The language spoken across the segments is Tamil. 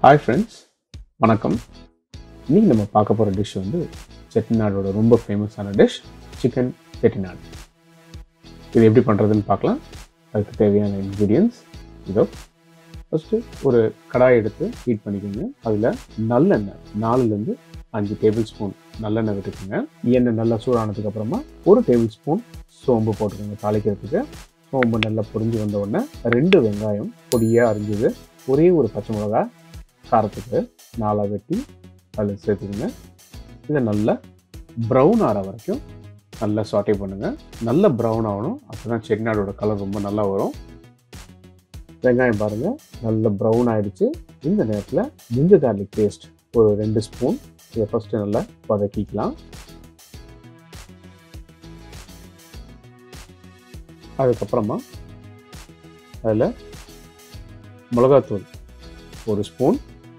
ஹாய் ஃப்ரெண்ட்ஸ் வணக்கம் இன்னைக்கு நம்ம பார்க்க போகிற டிஷ் வந்து செட்டிநாடோட ரொம்ப ஃபேமஸான டிஷ் சிக்கன் செட்டிநாடு இது எப்படி பண்ணுறதுன்னு பார்க்கலாம் அதுக்கு தேவையான இன்க்ரீடியன்ஸ் இதோ ஃபஸ்ட்டு ஒரு கடாய் எடுத்து ஹீட் பண்ணிக்கோங்க அதில் நல்லெண்ணெய் நாலுலேருந்து அஞ்சு டேபிள் ஸ்பூன் நல்லெண்ணெய் விட்டுக்குங்க எண்ணெய் நல்லா சூடானதுக்கு அப்புறமா ஒரு டேபிள் ஸ்பூன் சோம்பு போட்டுக்கோங்க தாளிக்கிறதுக்கு சோம்பு நல்லா பொரிஞ்சு வந்த உடனே ரெண்டு வெங்காயம் பொடியாக அரிஞ்சது ஒரே ஒரு பச்சை மிளகாய் காரத்துக்கு நாலாக வெட்டி அதில் சேர்த்துக்கோங்க இதை நல்லா ப்ரௌன் ஆகிற வரைக்கும் நல்லா சாட்டே பண்ணுங்கள் நல்ல ப்ரௌன் ஆகணும் அப்போ தான் செட்டிநாடோட கலர் ரொம்ப நல்லா வரும் வெங்காயம் பாருங்கள் நல்ல ப்ரௌன் ஆயிடுச்சு இந்த நேரத்தில் ஜிஞ்சர் கார்லிக் பேஸ்ட் ஒரு ரெண்டு ஸ்பூன் இதை ஃபஸ்ட்டு நல்லா வதக்கிக்கலாம் அதுக்கப்புறமா அதில் மிளகாத்தூள் ஒரு ஸ்பூன்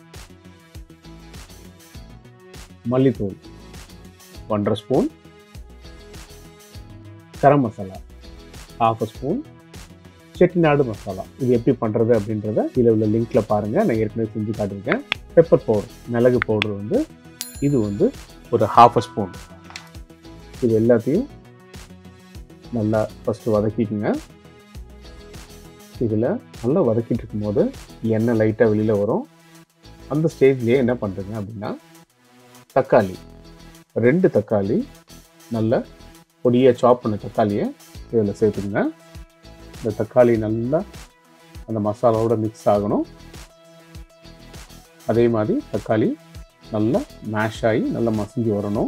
மல்லித்தூள் ஒன்றரை spoon garam masala half spoon Chettinad masala இது எப்படி பண்ணுறது அப்படின்றத இதில் உள்ள லிங்க்ல பாருங்கள் நான் ஏற்கனவே செஞ்சு காட்டியிருக்கேன் பெப்பர் பவுடர் மிளகு பவுடர் வந்து இது வந்து ஒரு ஹாஃப் ஸ்பூன் இது எல்லாத்தையும் நல்லா ஃபஸ்ட்டு வதக்கிக்குங்க இதில் நல்லா வதக்கிட்டு இருக்கும்போது எண்ணெய் லைட்டாக வெளியில் வரும் அந்த ஸ்டேஜ்லேயே என்ன பண்ணுறீங்க அப்படின்னா தக்காளி ரெண்டு தக்காளி நல்லா பொடியாக சாப் பண்ண தக்காளியை இதில் சேர்த்துக்குங்க இந்த தக்காளி நல்லா அந்த மசாலாவோட மிக்ஸ் ஆகணும் அதே மாதிரி தக்காளி நல்லா மேஷ் ஆகி நல்லா மசிஞ்சு வரணும்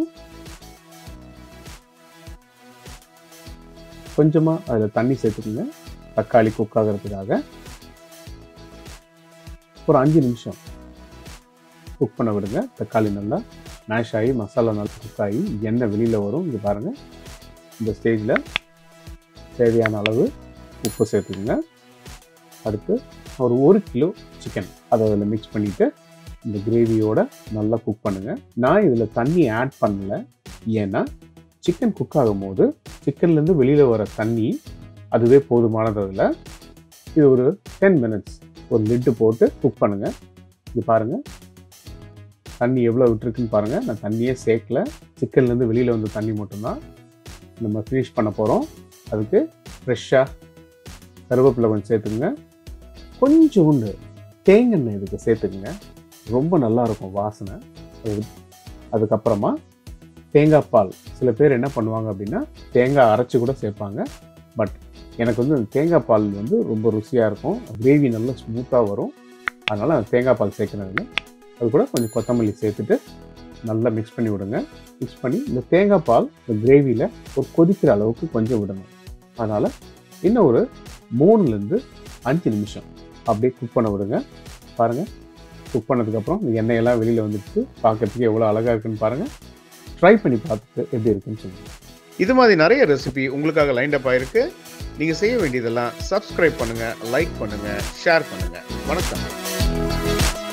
கொஞ்சமாக அதில் தண்ணி சேர்த்துக்குங்க தக்காளி குக் ஆகிறதுக்காக ஒரு அஞ்சு நிமிஷம் குக் பண்ண விடுங்க தக்காளி நல்லா மேஷ் ஆகி மசாலா நல்லா குக் ஆகி எண்ணெய் வெளியில் வரும் இங்கே பாருங்கள் இந்த ஸ்டேஜில் தேவையான அளவு உப்பு சேர்த்துக்குங்க அடுத்து ஒரு ஒரு கிலோ சிக்கன் அதை அதில் மிக்ஸ் பண்ணிவிட்டு இந்த கிரேவியோட நல்லா குக் பண்ணுங்கள் நான் இதில் தண்ணி ஆட் பண்ணல ஏன்னா சிக்கன் குக் ஆகும்போது சிக்கன்லேருந்து வெளியில் வர தண்ணி அதுவே போதுமானது அதில் இது ஒரு டென் மினிட்ஸ் ஒரு லிட்டு போட்டு குக் பண்ணுங்கள் இது பாருங்கள் தண்ணி எவ்வளோ விட்டுருக்குன்னு பாருங்கள் நான் தண்ணியே சேர்க்கல சிக்கன்லேருந்து வெளியில் வந்த தண்ணி மட்டும்தான் நம்ம ஃபினிஷ் பண்ண போகிறோம் அதுக்கு ஃப்ரெஷ்ஷாக கருவேப்பிலை கொஞ்சம் சேர்த்துக்குங்க கொஞ்சோண்டு தேங்காய் இதுக்கு சேர்த்துக்குங்க ரொம்ப நல்லா இருக்கும் வாசனை அது அதுக்கப்புறமா தேங்காய் பால் சில பேர் என்ன பண்ணுவாங்க அப்படின்னா தேங்காய் அரைச்சி கூட சேர்ப்பாங்க பட் எனக்கு வந்து அந்த தேங்காய் பால் வந்து ரொம்ப ருசியாக இருக்கும் கிரேவி நல்லா ஸ்மூத்தாக வரும் அதனால் அந்த தேங்காய் பால் சேர்க்கறதில்ல அது கூட கொஞ்சம் கொத்தமல்லி சேர்த்துட்டு நல்லா மிக்ஸ் பண்ணி விடுங்க மிக்ஸ் பண்ணி இந்த தேங்காய் பால் இந்த கிரேவியில் ஒரு கொதிக்கிற அளவுக்கு கொஞ்சம் விடணும் அதனால் இன்னும் ஒரு மூணுலேருந்து அஞ்சு நிமிஷம் அப்படியே குக் பண்ண விடுங்க பாருங்கள் குக் பண்ணதுக்கப்புறம் இந்த எண்ணெயெல்லாம் வெளியில் வந்துட்டு பார்க்கறதுக்கு எவ்வளோ அழகாக இருக்குன்னு பாருங்கள் ட்ரை பண்ணி பார்த்துட்டு எப்படி இருக்குன்னு சொல்லுங்கள் இது மாதிரி நிறைய ரெசிபி உங்களுக்காக லைன் அப் ஆயிருக்கு நீங்க செய்ய வேண்டியதெல்லாம் சப்ஸ்கிரைப் பண்ணுங்க லைக் பண்ணுங்க ஷேர் பண்ணுங்க வணக்கம்